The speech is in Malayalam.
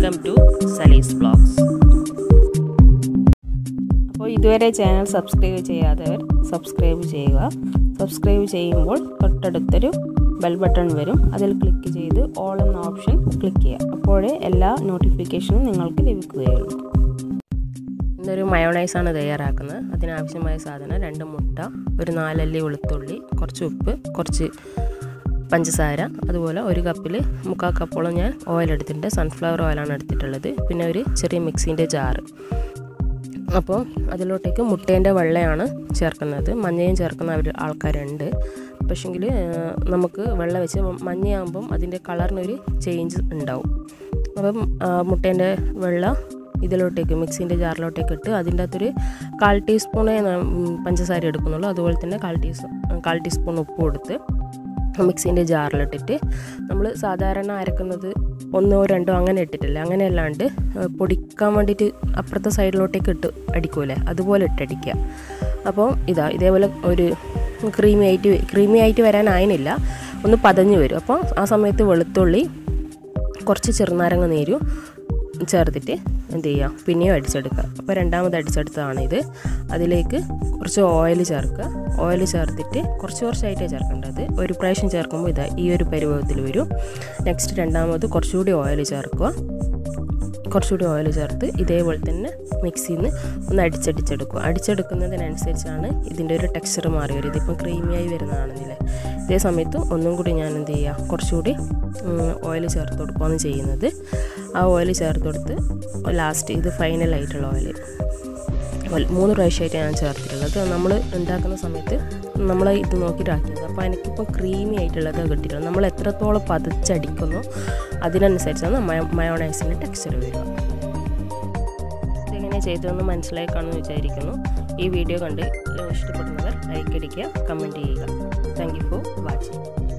വെൽക്കം ടു സലീസ് ബ്ലോഗ്സ് അപ്പോൾ ഇതുവരെ ചാനൽ സബ്സ്ക്രൈബ് ചെയ്യാത്തവർ സബ്സ്ക്രൈബ് ചെയ്യുക സബ്സ്ക്രൈബ് ചെയ്യുമ്പോൾ തൊട്ടടുത്തൊരു ബെൽ ബട്ടൺ വരും അതിൽ ക്ലിക്ക് ചെയ്ത് ഓൾ എന്ന ഓപ്ഷൻ ക്ലിക്ക് ചെയ്യുക അപ്പോഴേ എല്ലാ നോട്ടിഫിക്കേഷനും നിങ്ങൾക്ക് ലഭിക്കുകയുള്ളൂ ഇന്നൊരു മയോണൈസാണ് തയ്യാറാക്കുന്നത് അതിനാവശ്യമായ സാധനം രണ്ട് മുട്ട ഒരു നാലല്ലി വെളുത്തുള്ളി കുറച്ച് ഉപ്പ് കുറച്ച് പഞ്ചസാര അതുപോലെ ഒരു കപ്പിൽ മുക്കാൽ കപ്പോളം ഞാൻ ഓയിൽ എടുത്തിട്ടുണ്ട് സൺഫ്ലവർ ഓയിലാണ് എടുത്തിട്ടുള്ളത് പിന്നെ ഒരു ചെറിയ മിക്സിൻ്റെ ജാറ് അപ്പോൾ അതിലോട്ടേക്ക് മുട്ടേൻ്റെ വെള്ളയാണ് ചേർക്കുന്നത് മഞ്ഞയും ചേർക്കുന്ന അവർ ആൾക്കാരുണ്ട് പക്ഷെങ്കിൽ നമുക്ക് വെള്ള വെച്ച് മഞ്ഞയാകുമ്പം അതിൻ്റെ കളറിനൊരു ചേഞ്ച് ഉണ്ടാവും അപ്പം മുട്ടേൻ്റെ വെള്ള ഇതിലോട്ടേക്ക് മിക്സിൻ്റെ ജാറിലോട്ടേക്ക് ഇട്ട് അതിൻ്റെ അകത്തൊരു കാൽ ടീസ്പൂണേ പഞ്ചസാര എടുക്കുന്നുള്ളൂ അതുപോലെ തന്നെ കാൽ ടീ കാൽ ടീസ്പൂൺ ഉപ്പ് കൊടുത്ത് മിക്സിൻ്റെ ജാറിലിട്ടിട്ട് നമ്മൾ സാധാരണ അരക്കുന്നത് ഒന്നോ രണ്ടോ അങ്ങനെ ഇട്ടിട്ടില്ല അങ്ങനെ അല്ലാണ്ട് പൊടിക്കാൻ വേണ്ടിയിട്ട് അപ്പുറത്തെ സൈഡിലോട്ടേക്ക് ഇട്ട് അടിക്കൂലേ അതുപോലെ ഇട്ടടിക്കുക അപ്പോൾ ഇതാ ഇതേപോലെ ഒരു ക്രീമി ആയിട്ട് ക്രീമി ആയിട്ട് വരാനായില്ല ഒന്ന് പതഞ്ഞ് വരും അപ്പോൾ ആ സമയത്ത് വെളുത്തുള്ളി കുറച്ച് ചെറുനാരങ്ങ നീരും ചേർത്തിട്ട് എന്ത് ചെയ്യുക പിന്നെയും അടിച്ചെടുക്കുക അപ്പോൾ രണ്ടാമത് അടിച്ചെടുത്തതാണ് ഇത് അതിലേക്ക് കുറച്ച് ഓയിൽ ചേർക്കുക ഓയിൽ ചേർത്തിട്ട് കുറച്ച് കുറച്ചായിട്ടേ ചേർക്കേണ്ടത് ഒരു പ്രാവശ്യം ചേർക്കുമ്പോൾ ഇതാ ഈ ഒരു പരുവത്തിൽ വരും നെക്സ്റ്റ് രണ്ടാമത് കുറച്ചുകൂടി ഓയിൽ ചേർക്കുക കുറച്ചുകൂടി ഓയിൽ ചേർത്ത് ഇതേപോലെ തന്നെ മിക്സിയിൽ നിന്ന് ഒന്ന് അടിച്ചടിച്ചെടുക്കുക അടിച്ചെടുക്കുന്നതിനനുസരിച്ചാണ് ഇതിൻ്റെ ഒരു ടെക്സ്ചർ മാറി വരും ഇതിപ്പം ക്രീമിയായി വരുന്നതാണെന്നില്ലേ ഇതേ സമയത്ത് ഒന്നും കൂടി ഞാൻ എന്ത് ചെയ്യുക കുറച്ചുകൂടി ഓയിൽ ചേർത്ത് കൊടുക്കുകയാണ് ചെയ്യുന്നത് ആ ഓയിൽ ചേർത്ത് കൊടുത്ത് ലാസ്റ്റ് ഇത് ഫൈനലായിട്ടുള്ള ഓയിൽ മൂന്ന് പ്രാവശ്യമായിട്ട് ഞാൻ ചേർത്തിട്ടുള്ളത് നമ്മൾ ഉണ്ടാക്കുന്ന സമയത്ത് നമ്മൾ ഇത് നോക്കിയിട്ടാക്കിയത് അപ്പോൾ എനിക്കിപ്പോൾ ക്രീമി ആയിട്ടുള്ളത് കിട്ടിയിട്ടുള്ളത് നമ്മൾ എത്രത്തോളം പതിച്ചടിക്കുന്നോ അതിനനുസരിച്ചാണ് മയോണൈസിൻ്റെ ടെക്സ്ചർ വരിക ഇതെങ്ങനെ ചെയ്തതെന്ന് മനസ്സിലായി കാണുമെന്ന് വിചാരിക്കുന്നു ഈ വീഡിയോ കണ്ട് ഇഷ്ടപ്പെടുന്നവർ ലൈക്ക് അടിക്കുക കമൻറ്റ് ചെയ്യുക താങ്ക് യു ഫോർ വാച്ചിങ്